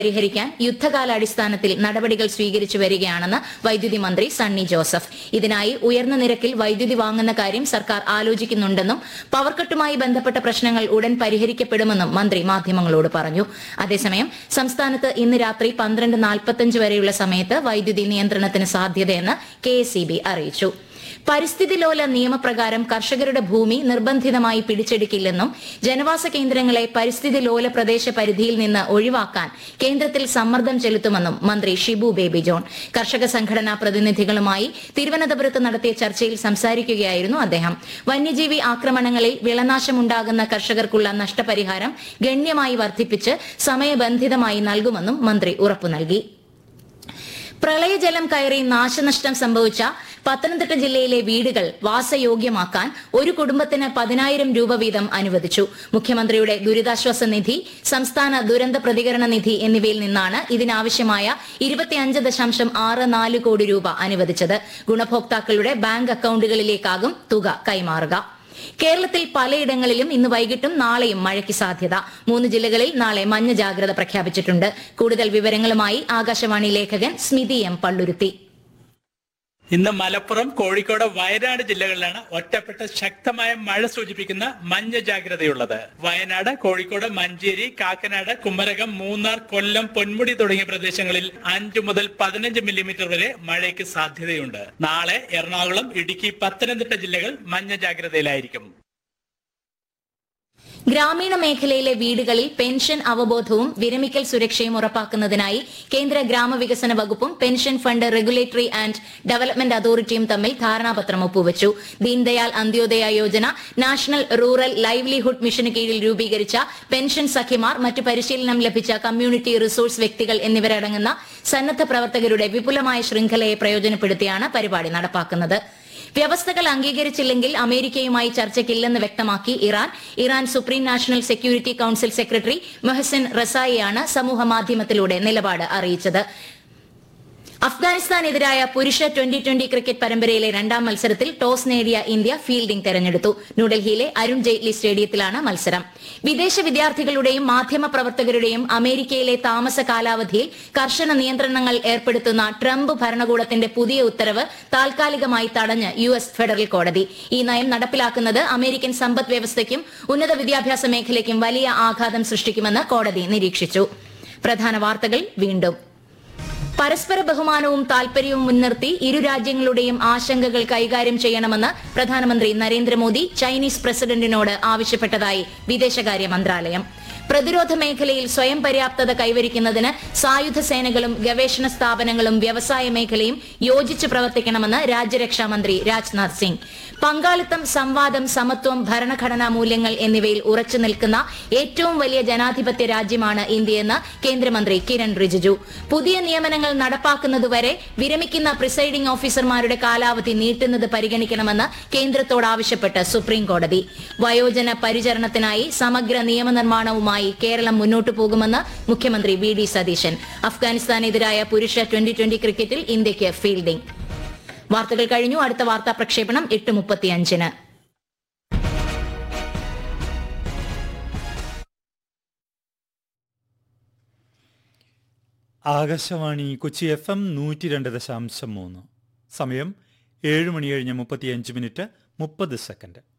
പരിഹരിക്കാൻ യുദ്ധകാലാടിസ്ഥാനത്തിൽ നടപടികൾ സ്വീകരിച്ചു വരികയാണെന്ന് വൈദ്യുതി മന്ത്രി സണ്ണി ജോസഫ് ഇതിനായി ഉയർന്ന നിരക്കിൽ വൈദ്യുതി വാങ്ങുന്ന കാര്യം സർക്കാർ ആലോചിക്കുന്നുണ്ടെന്നും പവർക്കട്ടുമായി ബന്ധപ്പെട്ട പ്രശ്നങ്ങൾ ഉടൻ പരിഹരിക്കപ്പെടുമെന്നും മന്ത്രി മാധ്യമങ്ങളോട് പറഞ്ഞു അതേസമയം സംസ്ഥാനത്ത് ഇന്ന് രാത്രി പന്ത്രണ്ട് നാൽപ്പത്തഞ്ച് വരെയുള്ള സമയത്ത് വൈദ്യുതി നിയന്ത്രണത്തിന് സാധ്യതയെന്ന് കെ അറിയിച്ചു പരിസ്ഥിതി ലോല നിയമപ്രകാരം കർഷകരുടെ ഭൂമി നിർബന്ധിതമായി പിടിച്ചെടുക്കില്ലെന്നും ജനവാസ കേന്ദ്രങ്ങളെ പരിസ്ഥിതി ലോല പ്രദേശ പരിധിയിൽ നിന്ന് ഒഴിവാക്കാൻ കേന്ദ്രത്തിൽ സമ്മർദ്ദം ചെലുത്തുമെന്നും മന്ത്രി ഷിബു ബേബി ജോൺ കർഷക സംഘടനാ പ്രതിനിധികളുമായി തിരുവനന്തപുരത്ത് നടത്തിയ ചർച്ചയിൽ സംസാരിക്കുകയായിരുന്നു അദ്ദേഹം വന്യജീവി ആക്രമണങ്ങളിൽ വിളനാശമുണ്ടാകുന്ന കർഷകർക്കുള്ള നഷ്ടപരിഹാരം ഗണ്യമായി വർദ്ധിപ്പിച്ച് സമയബന്ധിതമായി നൽകുമെന്നും മന്ത്രി ഉറപ്പു നൽകി പ്രളയജലം കയറി നാശനഷ്ടം സംഭവിച്ച പത്തനംതിട്ട ജില്ലയിലെ വീടുകൾ വാസയോഗ്യമാക്കാൻ ഒരു കുടുംബത്തിന് പതിനായിരം രൂപ വീതം അനുവദിച്ചു മുഖ്യമന്ത്രിയുടെ ദുരിതാശ്വാസ നിധി സംസ്ഥാന ദുരന്ത പ്രതികരണ നിധി എന്നിവയിൽ നിന്നാണ് ഇതിനാവശ്യമായ ഇരുപത്തിയഞ്ച് ദശാംശം ആറ് നാല് കോടി രൂപ അനുവദിച്ചത് ഗുണഭോക്താക്കളുടെ ബാങ്ക് അക്കൌണ്ടുകളിലേക്കാകും തുക കൈമാറുക കേരളത്തിൽ പലയിടങ്ങളിലും ഇന്ന് വൈകിട്ടും നാളെയും മഴയ്ക്ക് സാധ്യത മൂന്ന് ജില്ലകളിൽ നാളെ മഞ്ഞ ജാഗ്രത പ്രഖ്യാപിച്ചിട്ടുണ്ട് കൂടുതൽ വിവരങ്ങളുമായി ആകാശവാണി ലേഖകൻ സ്മിതി എം പള്ളുരുത്തി ഇന്ന് മലപ്പുറം കോഴിക്കോട് വയനാട് ജില്ലകളിലാണ് ഒറ്റപ്പെട്ട ശക്തമായ മഴ സൂചിപ്പിക്കുന്ന മഞ്ഞ ജാഗ്രതയുള്ളത് വയനാട് കോഴിക്കോട് മഞ്ചേരി കാക്കനാട് കുമരകം മൂന്നാർ കൊല്ലം പൊന്മുടി തുടങ്ങിയ പ്രദേശങ്ങളിൽ അഞ്ചു മുതൽ പതിനഞ്ച് മില്ലിമീറ്റർ വരെ മഴയ്ക്ക് സാധ്യതയുണ്ട് നാളെ എറണാകുളം ഇടുക്കി പത്തനംതിട്ട ജില്ലകൾ മഞ്ഞ ജാഗ്രതയിലായിരിക്കും ഗ്രാമീണ മേഖലയിലെ വീടുകളിൽ പെൻഷൻ അവബോധവും വിരമിക്കൽ സുരക്ഷയും ഉറപ്പാക്കുന്നതിനായി കേന്ദ്ര ഗ്രാമവികസന വകുപ്പും pension fund regulatory and development അതോറിറ്റിയും തമ്മിൽ ധാരണാപത്രം ഒപ്പുവച്ചു Deendayal Antyodaya Yojana national rural livelihood മിഷന് കീഴിൽ രൂപീകരിച്ച പെൻഷൻ സഖിമാർ മറ്റു പരിശീലനം ലഭിച്ച കമ്മ്യൂണിറ്റി റിസോഴ്സ് വ്യക്തികൾ എന്നിവരടങ്ങുന്ന സന്നദ്ധ പ്രവർത്തകരുടെ വിപുലമായ ശൃംഖലയെ പ്രയോജനപ്പെടുത്തിയാണ് പരിപാടി നടപ്പാക്കുന്നത് വ്യവസ്ഥകൾ അംഗീകരിച്ചില്ലെങ്കിൽ അമേരിക്കയുമായി ചർച്ചയ്ക്കില്ലെന്ന് വ്യക്തമാക്കി Iran Iran supreme national security council secretary Mohsen റസായിയാണ് സമൂഹ മാധ്യമത്തിലൂടെ നിലപാട് അറിയിച്ചത് അഫ്ഗാനിസ്ഥാനെതിരായ പുരുഷ ട്വന്റി ട്വന്റി ക്രിക്കറ്റ് പരമ്പരയിലെ രണ്ടാം മത്സരത്തിൽ ടോസ് നേടിയ ഇന്ത്യ ഫീൽഡിംഗ് തെരഞ്ഞെടുത്തു ന്യൂഡൽഹിയിലെ അരുൺ ജെയ്റ്റ്ലി സ്റ്റേഡിയത്തിലാണ് മത്സരം വിദേശ വിദ്യാർത്ഥികളുടെയും മാധ്യമ പ്രവർത്തകരുടെയും അമേരിക്കയിലെ താമസ കാലാവധിയിൽ കർശന നിയന്ത്രണങ്ങൾ ഏർപ്പെടുത്തുന്ന ട്രംപ് ഭരണകൂടത്തിന്റെ പുതിയ ഉത്തരവ് താൽക്കാലികമായി തടഞ്ഞ് യു എസ് ഫെഡറൽ കോടതി ഈ നയം നടപ്പിലാക്കുന്നത് അമേരിക്കൻ സമ്പദ് വ്യവസ്ഥയ്ക്കും ഉന്നത വിദ്യാഭ്യാസ മേഖലയ്ക്കും വലിയ ആഘാതം സൃഷ്ടിക്കുമെന്ന് കോടതി നിരീക്ഷിച്ചു പ്രധാന വാർത്തകൾ വീണ്ടും പരസ്പര ബഹുമാനവും താൽപര്യവും മുൻനിർത്തി ഇരു രാജ്യങ്ങളുടെയും ആശങ്കകൾ കൈകാര്യം ചെയ്യണമെന്ന് പ്രധാനമന്ത്രി നരേന്ദ്രമോദി ചൈനീസ് പ്രസിഡന്റിനോട് ആവശ്യപ്പെട്ടതായി വിദേശകാര്യ മന്ത്രാലയം പ്രതിരോധ മേഖലയിൽ സ്വയം പര്യാപ്തത കൈവരിക്കുന്നതിന് സായുധ സേനകളും ഗവേഷണ സ്ഥാപനങ്ങളും വ്യവസായ മേഖലയും യോജിച്ച് പ്രവർത്തിക്കണമെന്ന് രാജ്യരക്ഷാ മന്ത്രി രാജ്നാഥ് സിംഗ് പങ്കാളിത്തം സംവാദം സമത്വം ഭരണഘടനാ മൂല്യങ്ങൾ എന്നിവയിൽ ഉറച്ചു നിൽക്കുന്ന ഏറ്റവും വലിയ ജനാധിപത്യ രാജ്യമാണ് ഇന്ത്യയെന്ന് കേന്ദ്രമന്ത്രി കിരൺ റിജിജു പുതിയ നിയമനങ്ങൾ നടപ്പാക്കുന്നതുവരെ വിരമിക്കുന്ന പ്രിസൈഡിംഗ് ഓഫീസർമാരുടെ കാലാവധി നീട്ടുന്നത് പരിഗണിക്കണമെന്ന് കേന്ദ്രത്തോട് ആവശ്യപ്പെട്ട് സുപ്രീം കോടതി വയോജന പരിചരണത്തിനായി സമഗ്ര നിയമനിർമ്മാണവുമായി കേരളം മുന്നോട്ടു പോകുമെന്ന് മുഖ്യമന്ത്രി വി ഡി സതീശൻ അഫ്ഗാനിസ്ഥാനെതിരായ പുരുഷ ട്വന്റി ട്വന്റി ക്രിക്കറ്റിൽ ഇന്ത്യയ്ക്ക് ഫീൽഡിംഗ് വാർത്തകൾ കഴിഞ്ഞു അടുത്ത വാർത്താ പ്രക്ഷേപണം എട്ട് മുപ്പത്തിയഞ്ചിന് ആകാശവാണി കൊച്ചി എഫ് എം നൂറ്റി രണ്ട് ദശാംശം മൂന്ന് സമയം ഏഴ് മണി കഴിഞ്ഞ് മുപ്പത്തിയഞ്ച് മിനിറ്റ് മുപ്പത് സെക്കൻഡ്